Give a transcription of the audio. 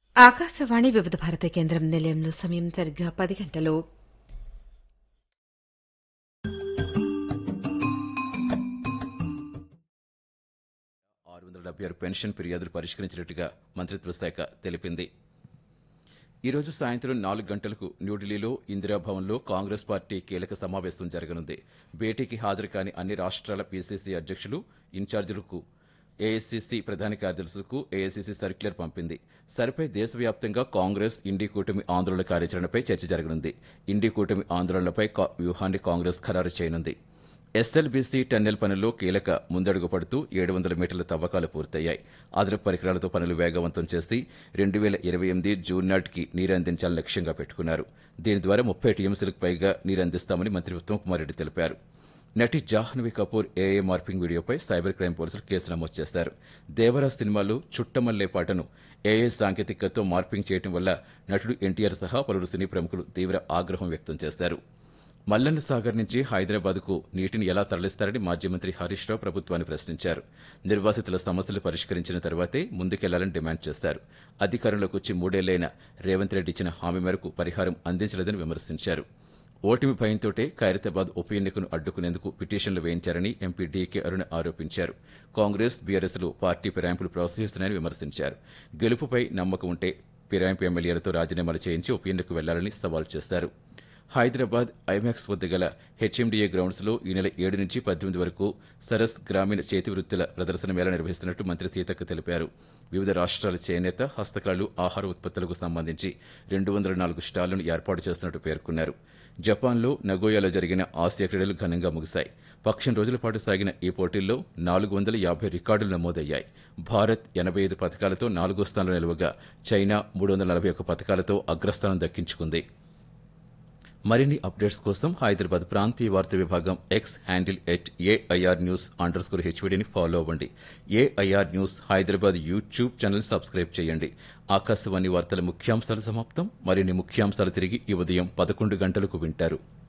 ఆకాశవాణి వివిధ భారత కేంద్రం నిలయంలో సమయం సరిగ్గా పది గంటలు ఆరు వందల డెబ్బై ఆరు పెన్షన్ ఫిర్యాదులు పరిష్కరించినట్టుగా మంత్రిత్వ శాఖ తెలిపింది ఈరోజు సాయంత్రం నాలుగు గంటలకు న్యూఢిల్లీలో ఇందిరాభవన్లో కాంగ్రెస్ పార్టీ కీలక సమావేశం జరగనుంది భేటీకి హాజరు కాని అన్ని రాష్ట్రాల పీసీసీ అధ్యక్షులు ఇన్ఛార్జీలకు ఏఐసీసీ ప్రధాన కార్యదర్శులకు ఏఐసీసీ సర్క్యులర్ పంపింది సరిపై దేశవ్యాప్తంగా కాంగ్రెస్ ఇండి కూటమి ఆందోళన కార్యాచరణపై చర్చ జరగనుంది ఇండి కూటమి ఆందోళనలపై కా- వ్యూహాన్ని కాంగ్రెస్ ఖరారు చేయనుంది ఎస్ఎల్బీసీ టన్నెల్ పనుల్లో కీలక ముందడుగు పడుతూ ఏడు వందల మీటర్ల తవ్వకాలు పూర్తయ్యాయి అదనపు పరికరాలతో పనులు వేగవంతం చేసి రెండు వేల ఇరవై ఎనిమిది జూన్ నాటికి నీరు అందించాలని లక్ష్యంగా పెట్టుకున్నారు దీని ద్వారా ముప్పై టీఎంసీలకు పైగా నీరు అందిస్తామని మంత్రి ఉత్తమ్ కుమార్ రెడ్డి తెలిపారు నటి జాహ్నవి కపూర్ ఏఏ మార్పింగ్ వీడియోపై సైబర్ క్రైమ్ పోలీసులు కేసు నమోదు చేశారు దేవరా సినిమాలో చుట్టమల్లే పాటను ఏఏ సాంకేతికతతో మార్పింగ్ చేయడం వల్ల నటుడు ఎన్టీఆర్ సహా పలువురు సినీ ప్రముఖులు తీవ్ర ఆగ్రహం వ్యక్తం చేశారు మల్లన్న సాగర్ నుంచి హైదరాబాద్కు నీటిని ఎలా తరలిస్తారని మాజీ మంత్రి హరీష్ రావు ప్రభుత్వాన్ని ప్రశ్నించారు నిర్వాసితుల సమస్యలు పరిష్కరించిన తర్వాతే ముందుకెళ్లాలని డిమాండ్ చేశారు అధికారంలోకి వచ్చి మూడేళ్లైన రేవంత్ రెడ్డి ఇచ్చిన హామీ మేరకు పరిహారం అందించలేదని విమర్శించారు ఓటమి భయంతోటే ఖైరతాబాద్ ఉప ఎన్నికను అడ్డుకునేందుకు పిటిషన్లు వేయించారని ఎంపీ డీకే అరుణ ఆరోపించారు కాంగ్రెస్ బీఆర్ఎస్లు పార్టీ ఫిరాయింపులు ప్రోత్సహిస్తున్నారని విమర్శించారు గెలుపుపై నమ్మకం ఉంటే ఫిరాయింపు ఎమ్మెల్యేలతో రాజీనామాలు చేయించి ఉప ఎన్నికకు వెళ్లాలని సవాల్ చేశారు హైదరాబాద్ ఐమాక్స్ వద్ద గల హెచ్ఎండిఏ గ్రౌండ్స్ లో ఈ నెల ఏడు నుంచి పద్దెనిమిది వరకు సరస్ గ్రామీణ చేతి వృత్తుల ప్రదర్శన మేళ నిర్వహిస్తున్నట్టు మంత్రి సీతక్క తెలిపారు వివిధ రాష్ట్రాల చేనేత హస్తకళలు ఆహార ఉత్పత్తులకు సంబంధించి రెండు వందల నాలుగు స్టాళ్లను ఏర్పాటు చేస్తున్నట్టు పేర్కొన్నారు జపాన్లో నగోయాలో జరిగిన ఆసియా క్రీడలు ఘనంగా ముగిశాయి పక్షం రోజుల పాటు సాగిన ఈ పోటీల్లో నాలుగు వందల యాభై రికార్డులు నమోదయ్యాయి భారత్ ఎనభై ఐదు పథకాలతో నాలుగో స్థానంలో నిలవగా చైనా మూడు వందల నలభై ఒక్క పథకాలతో అగ్రస్థానం దక్కించుకుంది మరిన్ని అప్డేట్స్ కోసం హైదరాబాద్ ప్రాంతీయ వార్తా విభాగం X handle at AIR news underscore హెచ్వీడీని ఫాలో అవ్వండి AIR news Hyderabad YouTube channel subscribe చేయండి ఆకాశవాణి వార్తల ముఖ్యాంశాలు సమాప్తం మరిన్ని ముఖ్యాంశాలు తిరిగి ఈ ఉదయం పదకొండు గంటలకు వింటారు